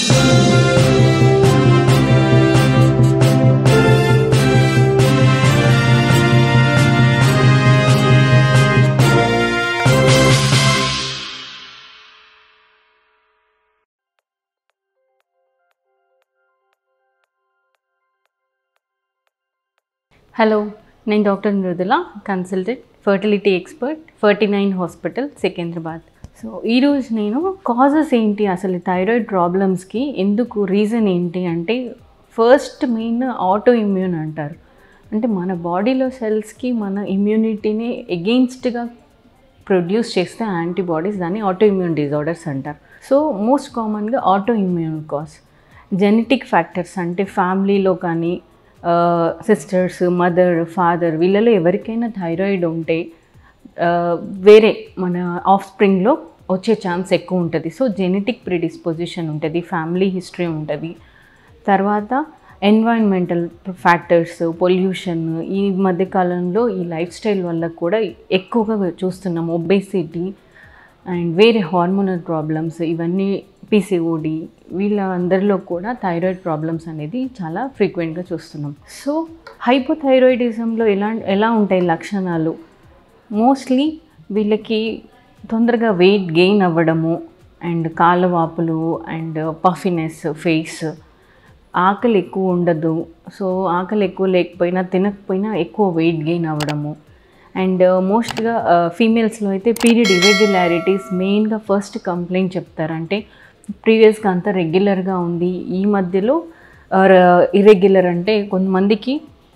hello నేను doctor Mrudula consultant fertility expert forty nine hospital Secunderabad so ఈరోజు నేను కాజెస్ ఏంటి అసలు థైరాయిడ్ ప్రాబ్లమ్స్కి ఎందుకు రీజన్ ఏంటి అంటే ఫస్ట్ మెయిన్ ఆటో ఇమ్యూన్ అంటారు అంటే మన బాడీలో సెల్స్కి మన ఇమ్యూనిటీని ఎగెయిన్స్ట్గా ప్రొడ్యూస్ చేస్తే యాంటీబాడీస్ దాన్ని ఆటో ఇమ్యూన్ డిజార్డర్స్ అంటారు సో మోస్ట్ కామన్గా auto immune cause genetic factors అంటే ఫ్యామిలీలో కానీ సిస్టర్స్ మదర్ ఫాదర్ వీళ్ళలో ఎవరికైనా థైరాయిడ్ ఉంటే ఆ, వేరే మన ఆఫ్ స్ప్రింగ్లో వచ్చే ఛాన్స్ ఎక్కువ ఉంటుంది సో జెనెటిక్ ప్రిడిస్పోజిషన్ ఉంటుంది ఫ్యామిలీ హిస్టరీ ఉంటుంది తర్వాత ఎన్వైరన్మెంటల్ ఫ్యాక్టర్స్ పొల్యూషన్ ఈ మధ్యకాలంలో ఈ లైఫ్ స్టైల్ వల్ల కూడా ఎక్కువగా చూస్తున్నాం ఒబేసిటీ అండ్ వేరే హార్మోనల్ ప్రాబ్లమ్స్ ఇవన్నీ పీసీఓడి వీళ్ళ అందరిలో కూడా థైరాయిడ్ ప్రాబ్లమ్స్ అనేది చాలా ఫ్రీక్వెంట్గా చూస్తున్నాం సో హైపోథైరాయిడిజంలో ఎలా ఎలా ఉంటాయి లక్షణాలు మోస్ట్లీ వీళ్ళకి తొందరగా వెయిట్ గెయిన్ అవ్వడము అండ్ కాళ్ళ వాపులు అండ్ పఫినెస్ ఫేస్ ఆకలి ఎక్కువ ఉండదు సో ఆకలి ఎక్కువ లేకపోయినా తినకపోయినా ఎక్కువ వెయిట్ గెయిన్ అవ్వడము అండ్ మోస్ట్గా ఫీమేల్స్లో అయితే పీరియడ్ ఇరెగ్యులారిటీస్ మెయిన్గా ఫస్ట్ కంప్లైంట్ చెప్తారు అంటే ప్రీవియస్గా అంతా రెగ్యులర్గా ఉంది ఈ మధ్యలో ఇరెగ్యులర్ అంటే కొంతమందికి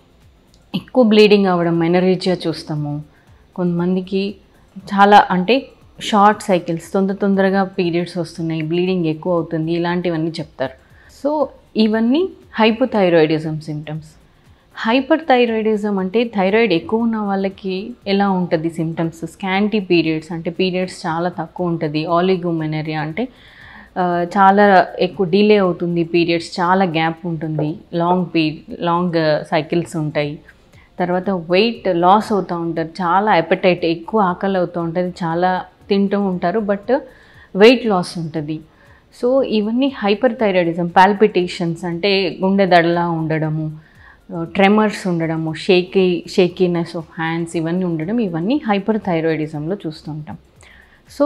ఎక్కువ బ్లీడింగ్ అవ్వడం మెనరేజియా చూస్తాము కొంతమందికి చాలా అంటే షార్ట్ సైకిల్స్ తొందర తొందరగా పీరియడ్స్ వస్తున్నాయి బ్లీడింగ్ ఎక్కువ అవుతుంది ఇలాంటివన్నీ చెప్తారు సో ఇవన్నీ హైపోథైరాయిడిజం సిమ్టమ్స్ హైపర్ థైరాయిడిజం అంటే థైరాయిడ్ ఎక్కువ ఉన్న వాళ్ళకి ఎలా ఉంటుంది సిమ్టమ్స్ స్కాంటీ పీరియడ్స్ అంటే పీరియడ్స్ చాలా తక్కువ ఉంటుంది ఆలిగోమెనరియా అంటే ఆ, చాలా ఎక్కువ డిలే అవుతుంది పీరియడ్స్ చాలా గ్యాప్ ఉంటుంది లాంగ్ పీ లాంగ్ సైకిల్స్ ఉంటాయి తర్వాత వెయిట్ లాస్ అవుతూ ఉంటారు చాలా ఎపటైట్ ఎక్కువ ఆకలి అవుతూ ఉంటుంది చాలా తింటూ ఉంటారు బట్ వెయిట్ లాస్ ఉంటుంది సో ఇవన్నీ హైపర్ థైరాయిడిజం పాల్పిటేషన్స్ అంటే గుండె దడలా ఉండడము ట్రెమర్స్ ఉండడము షేకీ షేకీనెస్ ఆఫ్ హ్యాండ్స్ ఇవన్నీ ఉండడం ఇవన్నీ హైపర్ థైరాయిడిజంలో చూస్తుంటాం సో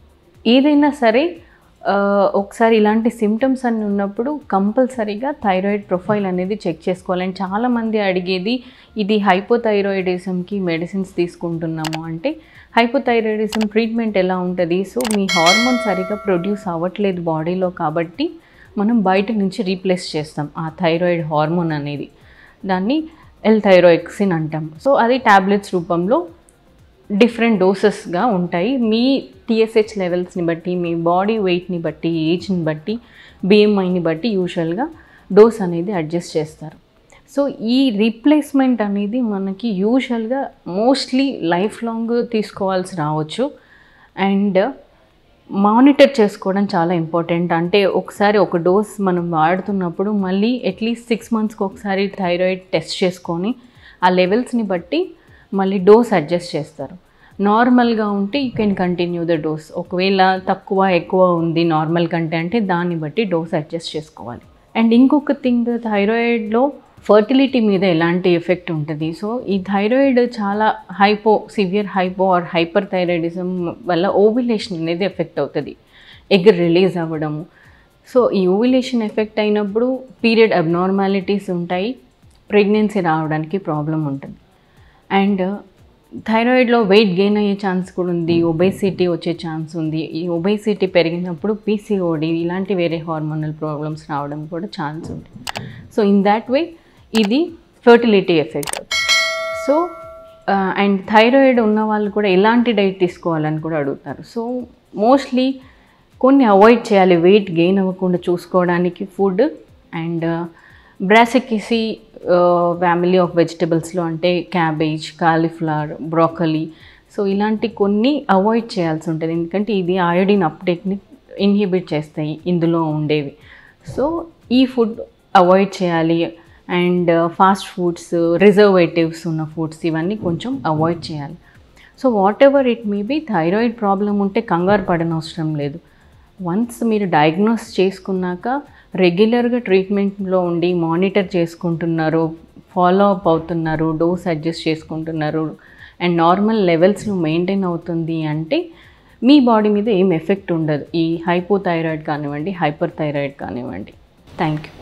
ఏదైనా సరే ఆ, ఒకసారి ఇలాంటి సిమ్టమ్స్ అన్ని ఉన్నప్పుడు కంపల్సరీగా థైరాయిడ్ ప్రొఫైల్ అనేది చెక్ చేసుకోవాలని చాలామంది అడిగేది ఇది హైపోథైరాయిడిజంకి మెడిసిన్స్ తీసుకుంటున్నాము అంటే హైపోథైరాయిడిజం ట్రీట్మెంట్ ఎలా ఉంటుంది సో మీ హార్మోన్ సరిగా ప్రొడ్యూస్ అవ్వట్లేదు బాడీలో కాబట్టి మనం బయట నుంచి రీప్లేస్ చేస్తాం ఆ థైరాయిడ్ హార్మోన్ అనేది దాన్ని ఎల్ థైరాయిక్సిన్ అంటాం సో అది ట్యాబ్లెట్స్ రూపంలో డిఫరెంట్ డోసెస్గా ఉంటాయి మీ టీఎస్హెచ్ లెవెల్స్ని బట్టి మీ బాడీ వెయిట్ని బట్టి ఏజ్ని బట్టి బిఎంఐని బట్టి యూజువల్గా డోస్ అనేది అడ్జస్ట్ చేస్తారు సో ఈ రీప్లేస్మెంట్ అనేది మనకి యూజువల్గా మోస్ట్లీ లైఫ్ లాంగ్ తీసుకోవాల్సి రావచ్చు అండ్ మానిటర్ చేసుకోవడం చాలా ఇంపార్టెంట్ అంటే ఒకసారి ఒక డోస్ మనం వాడుతున్నప్పుడు మళ్ళీ అట్లీస్ట్ సిక్స్ మంత్స్కి ఒకసారి థైరాయిడ్ టెస్ట్ చేసుకొని ఆ లెవెల్స్ని బట్టి మళ్ళీ డోస్ అడ్జస్ట్ చేస్తారు నార్మల్గా ఉంటే you can continue the dose ఒకవేళ తక్కువ ఎక్కువ ఉంది నార్మల్ కంటే అంటే దాన్ని బట్టి డోస్ అడ్జస్ట్ చేసుకోవాలి అండ్ ఇంకొక థింగ్ థైరాయిడ్లో ఫర్టిలిటీ మీద ఎలాంటి ఎఫెక్ట్ ఉంటుంది సో ఈ థైరాయిడ్ చాలా hypo severe hypo or hyper thyroidism వల్ల ఓవిలేషన్ అనేది ఎఫెక్ట్ అవుతుంది ఎగ్ రిలీజ్ అవ్వడము సో ఈ ఓవిలేషన్ ఎఫెక్ట్ అయినప్పుడు పీరియడ్ అబ్నార్మాలిటీస్ ఉంటాయి ప్రెగ్నెన్సీ రావడానికి ప్రాబ్లం ఉంటుంది అండ్ థైరాయిడ్లో వెయిట్ గెయిన్ అయ్యే ఛాన్స్ కూడా ఉంది ఒబేసిటీ వచ్చే ఛాన్స్ ఉంది ఈ ఒబేసిటీ పెరిగినప్పుడు పీసీఓడి ఇలాంటి వేరే హార్మోనల్ ప్రాబ్లమ్స్ రావడం కూడా ఛాన్స్ ఉంది సో ఇన్ దాట్ వే ఇది fertility effect so and thyroid ఉన్న వాళ్ళు కూడా ఎలాంటి డైట్ తీసుకోవాలని కూడా అడుగుతారు సో మోస్ట్లీ కొన్ని అవాయిడ్ చేయాలి వెయిట్ గెయిన్ అవ్వకుండా చూసుకోవడానికి food and brassicaceae family of వెజిటబుల్స్లో అంటే క్యాబేజ్ కాలీఫ్లవర్ బ్రోకలీ సో ఇలాంటి కొన్ని అవాయిడ్ చేయాల్సి ఉంటుంది ఎందుకంటే ఇది అయోడిన్ అప్టేక్ని ఇన్హిబిట్ చేస్తాయి ఇందులో ఉండేవి సో ఈ ఫుడ్ అవాయిడ్ చేయాలి అండ్ ఫాస్ట్ ఫుడ్స్ రిజర్వేటివ్స్ ఉన్న ఫుడ్స్ ఇవన్నీ కొంచెం అవాయిడ్ చేయాలి so whatever it may be thyroid problem ఉంటే కంగారు పడనవసరం లేదు వన్స్ మీరు డయాగ్నోస్ చేసుకున్నాక రెగ్యులర్గా ట్రీట్మెంట్లో ఉండి మానిటర్ చేసుకుంటున్నారు ఫాలో అప్ అవుతున్నారు డోస్ అడ్జస్ట్ చేసుకుంటున్నారు అండ్ నార్మల్ లెవెల్స్లో మెయింటైన్ అవుతుంది అంటే మీ బాడీ మీద ఏం ఎఫెక్ట్ ఉండదు ఈ హైపోథైరాయిడ్ కానివ్వండి హైపర్ థైరాయిడ్ కానివ్వండి థ్యాంక్ యూ